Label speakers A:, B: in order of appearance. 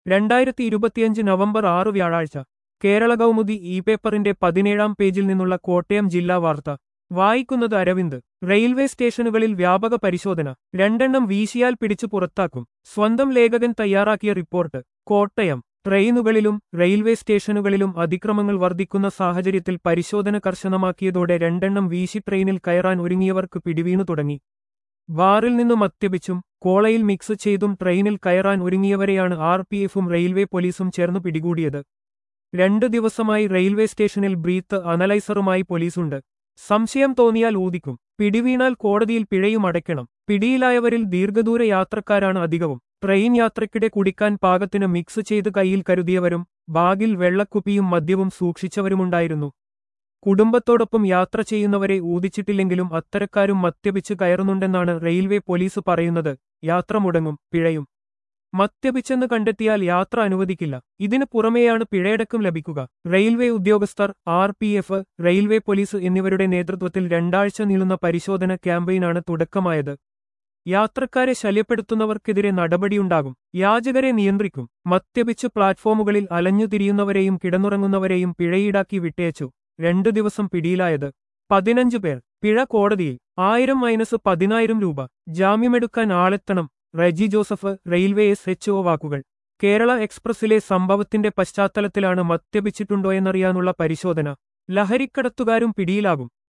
A: രണ്ടായിരത്തി ഇരുപത്തിയഞ്ച് നവംബർ ആറ് വ്യാഴാഴ്ച കേരള കൗമുദി ഇ പേപ്പറിന്റെ പതിനേഴാം പേജിൽ നിന്നുള്ള കോട്ടയം ജില്ലാ വാർത്ത വായിക്കുന്നത് അരവിന്ദ് റെയിൽവേ സ്റ്റേഷനുകളിൽ വ്യാപക പരിശോധന രണ്ടെണ്ണം വീശിയാൽ പിടിച്ചു പുറത്താക്കും സ്വന്തം ലേഖകൻ തയ്യാറാക്കിയ റിപ്പോർട്ട് കോട്ടയം ട്രെയിനുകളിലും റെയിൽവേ സ്റ്റേഷനുകളിലും അതിക്രമങ്ങൾ വർദ്ധിക്കുന്ന സാഹചര്യത്തിൽ പരിശോധന കർശനമാക്കിയതോടെ രണ്ടെണ്ണം വീശി ട്രെയിനിൽ കയറാൻ ഒരുങ്ങിയവർക്ക് പിടിവീണു തുടങ്ങി ബാറിൽ നിന്നു മദ്യപിച്ചും കോളയിൽ മിക്സ് ചെയ്തും ട്രെയിനിൽ കയറാൻ ഒരുങ്ങിയവരെയാണ് ആർ പി എഫും റെയിൽവേ പോലീസും ചേർന്നു പിടികൂടിയത് രണ്ടു ദിവസമായി റെയിൽവേ സ്റ്റേഷനിൽ ബ്രീത്ത് അനലൈസറുമായി പോലീസുണ്ട് സംശയം തോന്നിയാൽ ഊതിക്കും പിടിവീണാൽ കോടതിയിൽ പിഴയും അടയ്ക്കണം പിടിയിലായവരിൽ ദീർഘദൂര യാത്രക്കാരാണ് അധികവും ട്രെയിൻ യാത്രക്കിടെ കുടിക്കാൻ പാകത്തിന് മിക്സ് ചെയ്ത് കയ്യിൽ കരുതിയവരും ബാഗിൽ വെള്ളക്കുപ്പിയും മദ്യവും സൂക്ഷിച്ചവരുമുണ്ടായിരുന്നു കുടുംബത്തോടൊപ്പം യാത്ര ചെയ്യുന്നവരെ ഊതിച്ചിട്ടില്ലെങ്കിലും അത്തരക്കാരും മദ്യപിച്ച് കയറുന്നുണ്ടെന്നാണ് റെയിൽവേ പോലീസ് പറയുന്നത് യാത്ര മുടങ്ങും പിഴയും മദ്യപിച്ചെന്ന് കണ്ടെത്തിയാൽ യാത്ര അനുവദിക്കില്ല ഇതിനു പുറമെയാണ് പിഴയടക്കം ലഭിക്കുക റെയിൽവേ ഉദ്യോഗസ്ഥർ R P F railway police എന്നിവരുടെ നേതൃത്വത്തിൽ രണ്ടാഴ്ച നീളുന്ന പരിശോധന ക്യാമ്പയിനാണ് തുടക്കമായത് യാത്രക്കാരെ ശല്യപ്പെടുത്തുന്നവർക്കെതിരെ നടപടിയുണ്ടാകും യാചകരെ നിയന്ത്രിക്കും മദ്യപിച്ച് പ്ലാറ്റ്ഫോമുകളിൽ അലഞ്ഞുതിരിയുന്നവരെയും കിടന്നുറങ്ങുന്നവരെയും പിഴയീടാക്കി വിട്ടയച്ചു രണ്ടു ദിവസം പിടിയിലായത് പതിനഞ്ചു പേർ പിഴ കോടതിയിൽ ആയിരം മൈനസ് പതിനായിരം രൂപ ജാമ്യമെടുക്കാൻ ആളെത്തണം Reji Joseph railway S H O വാക്കുകൾ കേരള എക്സ്പ്രസിലെ സംഭവത്തിന്റെ പശ്ചാത്തലത്തിലാണ് മദ്യപിച്ചിട്ടുണ്ടോയെന്നറിയാനുള്ള പരിശോധന ലഹരിക്കടത്തുകാരും പിടിയിലാകും